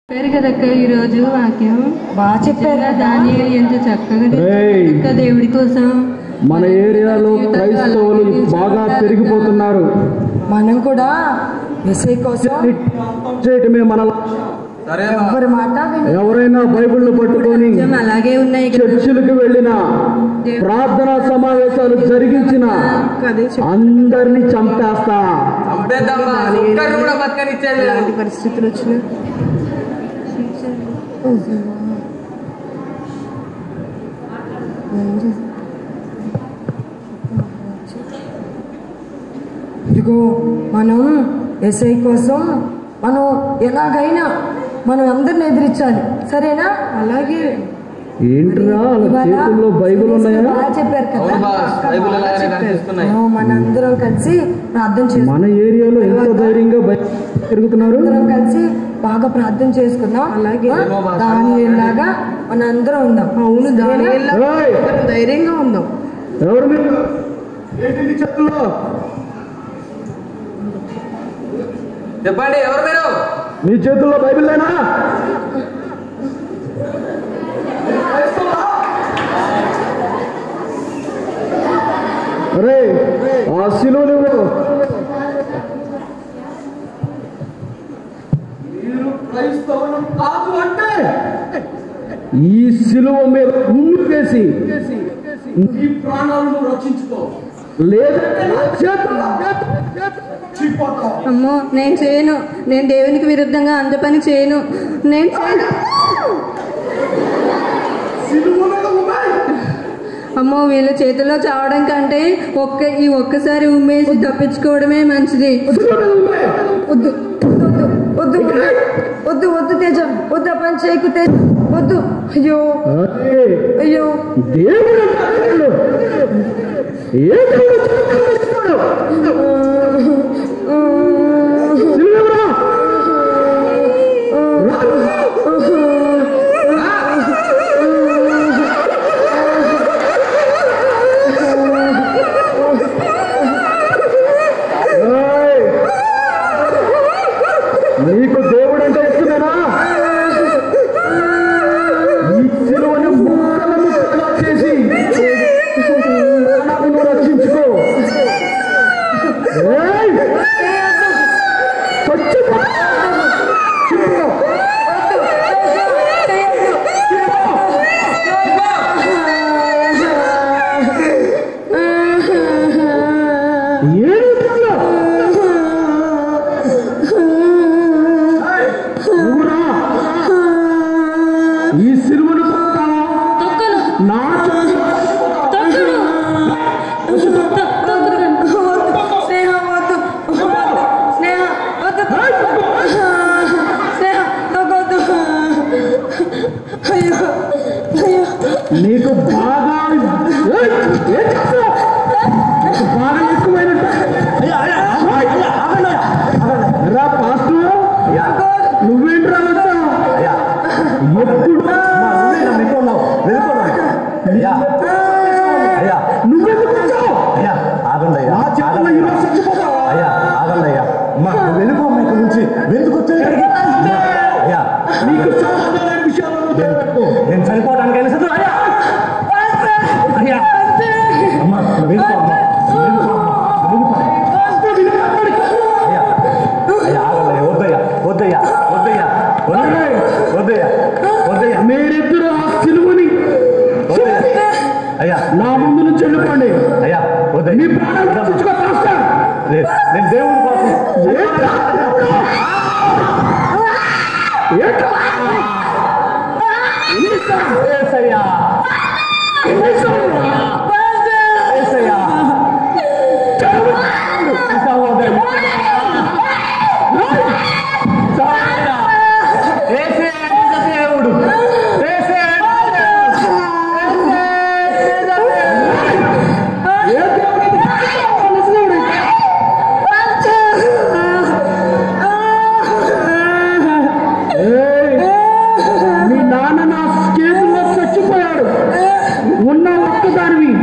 చెప్పారు కదక్క ఈ రోజు వాక్యం బాగా చెప్పారు నిజంగా దానియేలు ఎంత చక్కగా రేయ్. అక్క దేవుడి కోసం మన ఏరియాలో క్రైస్తవులు బాగా పెరిగిపోతున్నారు మనం కూడా ఎస్ఐ కోసం చేయటమే మన లక్ష్యం. ఎవరి మాట విని ఎవరైనా బైబిల్ పట్టుకొని నిజం అలాగే ఉన్నాయి కదా చర్చిలకు వెళ్ళిన ప్రార్థనా సమావేశాలు జరిగించిన అందరినీ చంపేస్తా చంపేద్దామా ఒక్కరిని కూడా బతకనిచ్చేది లేదు. పరిస్థితులు వచ్చినా ఇదిగో మనం ఎస్ఐ కోసం మనం ఎలాగైనా మనం అందరిని ఎదిరించాలి సరేనా అలాగే ఏంట్రా వాళ్ళ చేతుల్లో బైబిల్ ఉన్నాయా బాగా చెప్పారు కదా అవును బాస్ బైబిల్ అలాగే కనిపిస్తున్నాయి ఆ, మనందరం కలిసి ప్రార్థన చేసుకుందాం మన ఏరియాలో ఎంత ధైర్యంగా బయట తిరుగుతున్నారు అందరం కలిసి బాగా ప్రార్థన చేసుకుందాం అలాగే ఏమో బాస్. దాని లాగా మన అందరం ఉందాం అవును దాని ఏయ్! ధైర్యంగా ఉందాం ఎవరు మీరు ఏంటి మీ చేతుల్లో చెప్పండి ఎవరు మీరు మీ చేతుల్లో బైబిల్ లేనా అరే ఆ శిలువ నువ్వు మీరు క్రైస్తవులు కాదు అంటే ఈ శిలువ మీద ఉమ్మి వేసి నీ ప్రాణాలను రక్షించుకో లేదంటే నా చేతుల్లో చచ్చిపోతావు అమ్మో నేను చేయను నేను దేవునికి విరుద్ధంగా అంత పని చేయను నేను చేయను సిలువ మీద ఉమ్మాయి అమ్మో వీళ్ళ చేతిలో చావడం కంటే ఒక్క ఈ ఒక్కసారి ఉమ్మేసి తప్పించుకోవడమే మంచిది సిలువ మీద ఉమ్మాయి వద్దు వద్దు వద్దు వద్దు వద్దు తేజ వద్దు ఆ పని చేయకు తేజ వద్దు అయ్యో అదే అయ్యో దేవుడు అంటాడు వీళ్ళు. ఏ దేవుడు చెప్తున్నాడు? సిలువెవరా? ఏయ్! నీకు దేవుడు అంటే ఇష్టమేనా ఈ సిలువను ముక్కలు ముక్కలుగా చేసి ప్రాణాలను రక్షించుకో ఏయ్! చచ్చిపో! చచ్చిపో! ఏడుస్తున్నా? నువ్వురా. ఈ సిలువను తొక్కావా? నా స్నేహ వద్దు స్నేహ వద్దు స్నేహ తగ్గొద్దు అయ్యో అయ్యో నీకు బాగా ఏయ్! ఏం చేస్తున్నావ్? నీకు బాగా ఎక్కువైనట్టు రా పాస్టర్ నువ్వేంట్రా వచ్చావు ఎప్పుడు నువ్వెందుకు వచ్చావు నా చేతుల్లో ఈరోజు చచ్చిపోతావా నీకు సంబంధమైన విషయాలను తెలియదు. నేను చనిపోవడానికి వెళ్ళి సిద్ధం. అయ్యా అయ్యా అమ్మా నువ్వు వెళ్ళిపో అమ్మా నువ్వు వెళ్ళిపో అమ్మా నువ్వు వెళ్ళిపో. అయ్యా అయ్యా ఆగలయ్యా వద్దయ్యా వద్దయ్యా వద్దయ్యా వద్దయ్యా వద్దయ్యా వద్దయ్యా మీరిద్దరు ఆ సిలువని వద్దయ్యా అయ్యా నా ముందు నుంచి వెళ్ళిపోండి అయ్యా వద్దయ్యా మీ ప్రాణాలు రక్షించుకో పాస్టర్. నే- నేను దేవుని కోసం ఏంట్రా? ఏంట్రా? ఎన్నిసార్లు? ఏసయ్యా ఎన్నిసార్లు? ఏసయ్యా సహోదరు సహోదరా, ఏసే నిజ దేవుడు ఏసే నిజ దేవుడు. ఏసే నిజ దేవుడు. ఏ దేవుడికి తెలిసినవాడు? ఏయ్! మీ నాన్న నా చేతుల్లో చచ్చిపోయాడు ఉన్న ఒక్కదానివి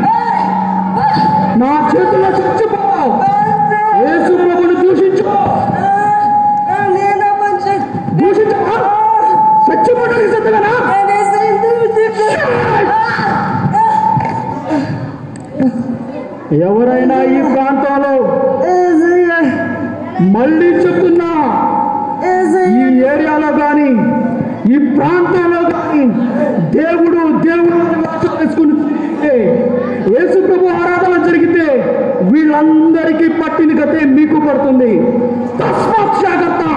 ఎవరైనా ఈ ప్రాంతంలో ఏసయ్యా మళ్ళీ చెప్తున్నా ఈ ఏసయ్యా ఏరియాలో కానీ ఈ ప్రాంతంలో కానీ దేవుడు దేవుడు వేసుకుని యేసు ప్రభు ఆరాధన జరిగితే వీళ్ళందరికీ పట్టిన గతే మీకు పడుతుంది తస్మాత్ జాగ్రత్త